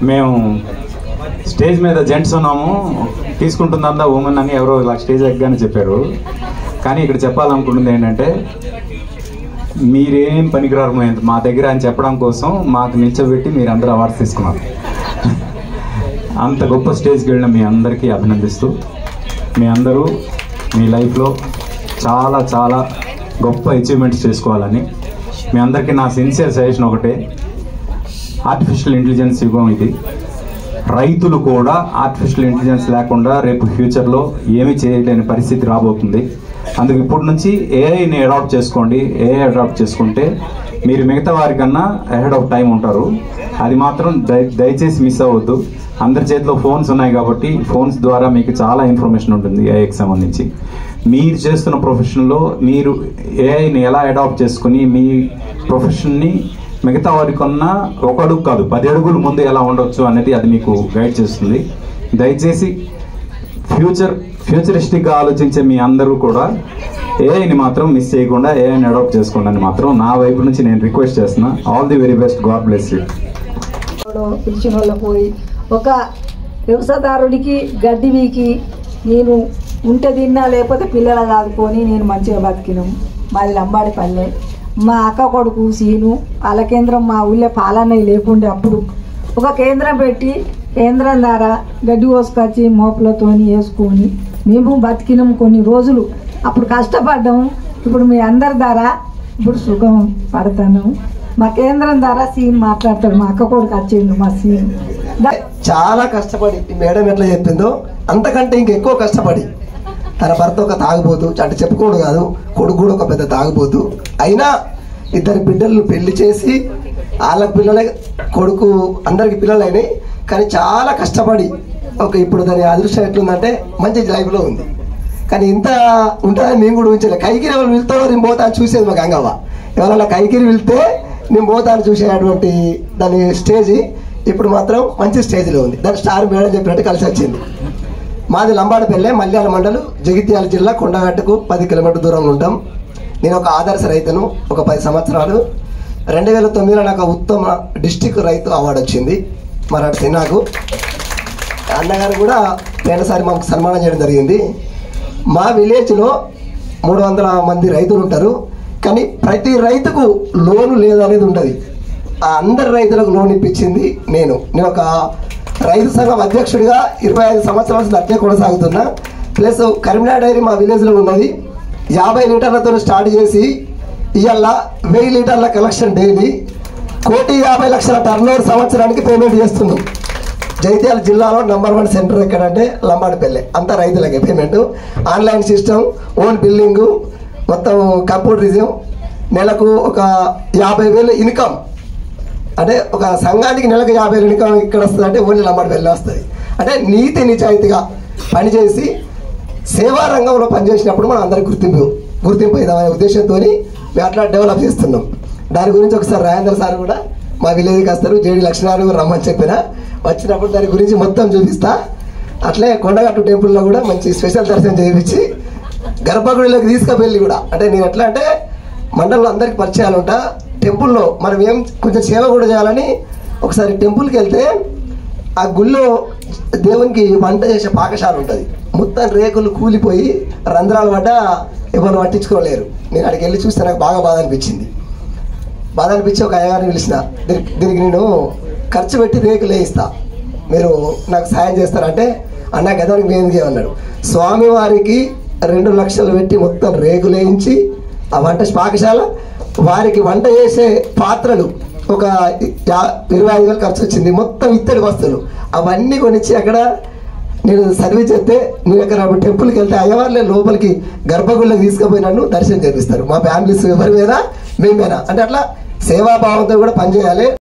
మేము స్టేజ్ మీద జెంట్స్ ఉన్నాము తీసుకుంటుందా ఉమెన్ అని ఎవరో ఇలా స్టేజ్ ఎక్కగానే చెప్పారు కానీ ఇక్కడ చెప్పాలనుకుంటుంది ఏంటంటే మీరేం పనికిరారు మా- మా దగ్గర అని చెప్పడం కోసం మాకు నిల్చోబెట్టి మీరు అందరూ అవార్డ్స్ తీసుకున్నారు అంత గొప్ప స్టేజ్కి వెళ్ళిన మీ అందరికీ అభినందిస్తూ మీ అందరూ మీ లైఫ్లో చాలా చాలా గొప్ప అచీవ్మెంట్స్ చేసుకోవాలని మీ అందరికీ నా సిన్సియర్ సజెషన్ ఒకటే ఆర్టిఫిషియల్ ఇంటెలిజెన్స్ యుగం ఇది రైతులు కూడా ఆర్టిఫిషియల్ ఇంటెలిజెన్స్ లేకుండా రేపు ఫ్యూచర్లో ఏమీ చేయలేని పరిస్థితి రాబోతుంది అందుకు ఇప్పటి నుంచి ఏఐని అడాప్ట్ చేసుకోండి ఏఐ అడాప్ట్ చేసుకుంటే మీరు మిగతా వారికన్నా అహెడ్ ఆఫ్ టైం ఉంటారు అది మాత్రం దయ దయచేసి మిస్ అవ్వద్దు అందరి చేతిలో ఫోన్స్ ఉన్నాయి కాబట్టి ఫోన్స్ ద్వారా మీకు చాలా ఇన్ఫర్మేషన్ ఉంటుంది ఏఐకి సంబంధించి మీరు చేస్తున్న ప్రొఫెషన్లో మీరు ఏఐని ఎలా అడాప్ట్ చేసుకుని మీ ప్రొఫెషన్ని మిగతా వారికన్నా ఒక అడుగు కాదు పది అడుగులు ముందు ఎలా ఉండొచ్చు అనేది అది మీకు గైడ్ చేస్తుంది దయచేసి ఫ్యూచర్ ఫ్యూచరిస్టిక్గా ఆలోచించే మీ అందరూ కూడా ఏఐని మాత్రం మిస్ చేయకుండా ఏఐని అడాప్ట్ చేసుకోండి అని మాత్రం నా వైపు నుంచి నేను రిక్వెస్ట్ చేస్తున్నా all the very best God bless you ఎవడో పిలిచిన వాళ్ళ పోయి ఒక వ్యవసాయదారుడికి గడ్డి వీకి నేను ఉంటే తిన్నా లేకపోతే పిల్లల కాదుకొని నేను మంచిగా బతికినాం మాది లంబాడి పల్లె మా అక్క కొడుకు సీను పాల కేంద్రం మా ఊళ్ళో పాలన్నవి లేకుండే అప్పుడు ఒక కేంద్రం పెట్టి కేంద్రం ద్వారా గడ్డి కోసుకొచ్చి మోపులతోని వేసుకొని మేము బతికినాం కొన్ని రోజులు అప్పుడు కష్టపడ్డాము ఇప్పుడు మీ అందరి ద్వారా ఇప్పుడు సుఖం పడుతున్నాం మా కేంద్రం ద్వారా సీన్ మాట్లాడతాడు మా అక్క కొడుకు వచ్చిండు మా సీన్ దా- చాలా కష్టపడి ఈ మేడం ఎట్లా చెప్పిందో అంతకంటే ఇంకెక్కువ కష్టపడి తన భర్త ఒక తాగుబోతు అంటే చెప్పుకోడు కాదు కొడుకు కూడా ఒక పెద్ద తాగుబోతు అయినా ఇద్దరు బిడ్డలను పెళ్లి చేసి వాళ్ళకి పిల్లలే కొడుకు అందరికి పిల్లలు అయినాయి కానీ చాలా కష్టపడి ఒక ఇప్పుడు దాని అదృష్టం ఎట్లుందంటే మంచి లైఫ్లో ఉంది కానీ ఇంత ఉంటుందని నేను కూడా ఊహించలేదు కైకిరి ఎవరు వెళ్తారో నేను పోతా అని చూసేది మా గంగవ్వ ఎవరైనా కైకిరి వెళ్తే నేను పోతాను చూసేటువంటి దాని స్టేజ్ ఇప్పుడు మాత్రం మంచి స్టేజ్లో ఉంది దాని స్టార్ మేడం చెప్పినట్టు కలిసి వచ్చింది మాది లంబాడపల్లె మల్యాల మండలు జగిత్యాల జిల్లా కొండగట్టుకు పది కిలోమీటర్ దూరంలో ఉంటాం నేను ఒక ఆదర్శ రైతును ఒక పది సంవత్సరాలు రెండు వేల తొమ్మిదిలో నాకు ఉత్తమ డిస్టిక్ రైతు అవార్డు వచ్చింది మరాఠీ సినాకు అన్నగారు కూడా పోయినసారి మాకు సన్మానం చేయడం జరిగింది మా విలేజ్లో మూడు వందల మంది రైతులు ఉంటారు కానీ ప్రతి రైతుకు లోను లేదనేది ఉంటుంది ఆ అందరి రైతులకు లోన్ ఇప్పించింది నేను నేను ఒక రైతు సంఘం అధ్యక్షుడిగా ఇరవై ఐదు సంవత్సరాల నుంచి అట్లే కొనసాగుతున్నా ప్లస్ కరీంనగర్ డైరీ మా విలేజ్లో ఉన్నది యాభై లీటర్లతో స్టార్ట్ చేసి ఇవాళ వెయ్యి లీటర్ల కలెక్షన్ డైలీ కోటి యాభై లక్షల టర్నోవర్ సంవత్సరానికి పేమెంట్ చేస్తున్నాం జైత్యాల జిల్లాలో నంబర్ వన్ సెంటర్ ఎక్కడంటే లంబాడిపల్లె అంతా రైతులకే payment online system own building మొత్తం కంప్యూటరిజం నెలకు ఒక యాభై వేలు ఇన్కమ్ అంటే ఒక సంఘానికి నెలకు యాభై వేలు ఇన్కమ్ ఇక్కడ వస్తుంది అంటే ఓన్లీ లంబాడిపల్లి వస్తుంది అంటే నీతి నిజాయితీగా పనిచేసి సేవా రంగంలో పనిచేసినప్పుడు మనం అందరికి గుర్తింపు గుర్తింపు ఇద్దామనే ఉద్దేశంతో మేము అట్లా డెవలప్ చేస్తున్నాం దాని గురించి ఒకసారి రాజేంద్ర సార్ కూడా మా విలేజ్కి వస్తారు జేడి లక్ష్మణారావు గారు రమ్మని చెప్పిన వచ్చినప్పుడు దాని గురించి మొత్తం చూపిస్తా అట్లే కొండగట్టు టెంపుల్లో కూడా మంచి స్పెషల్ దర్శనం చేయించి గర్భగుడిలోకి తీసుకువెళ్ళి కూడా అంటే నేను ఎట్లా అంటే మండలంలో అందరికి పరిచయాలు ఉంటా టెంపుల్లో మనం ఏం కొంచెం సేవ కూడా చేయాలని ఒకసారి టెంపుల్కి వెళ్తే ఆ గుళ్ళో దేవునికి వంట చేసే పాకశాల ఉంటుంది మొత్తం రేకులు కూలిపోయి రంధ్రాలు పడ్డ ఎవరు పట్టించుకోలేరు నేను అక్కడికి వెళ్ళి చూస్తే నాకు బాగా బాధ అనిపించింది బాధ అనిపించి ఒక అయ్యగారిని పిలిచిన దీనికి దీనికి నేను ఖర్చు పెట్టి రేకులు వేయిస్తా మీరు నాకు సాయం చేస్తారంటే అన్న గదానికి మేము అన్నాడు స్వామివారికి రెండు లక్షలు పెట్టి మొత్తం రేకులు వేయించి ఆ వంట పాకశాల వారికి వంట చేసే పాత్రలు ఒక యా- ఇరవై ఐదు వేలు ఖర్చు వచ్చింది మొత్తం ఇత్తడి వస్తువులు అవన్నీ కొనిచ్చి అక్కడ నేను సర్వీస్ చేస్తే నేను అక్కడ టెంపుల్కి వెళ్తే అయ్యవారులే లోపలికి గర్భగుళ్ళకి తీసుకుపోయి నన్ను దర్శనం చేపిస్తారు మా ఫ్యామిలీస్ ఎవరి మీద మేమేనా అంటే అట్లా సేవాభావంతో కూడా పనిచేయాలి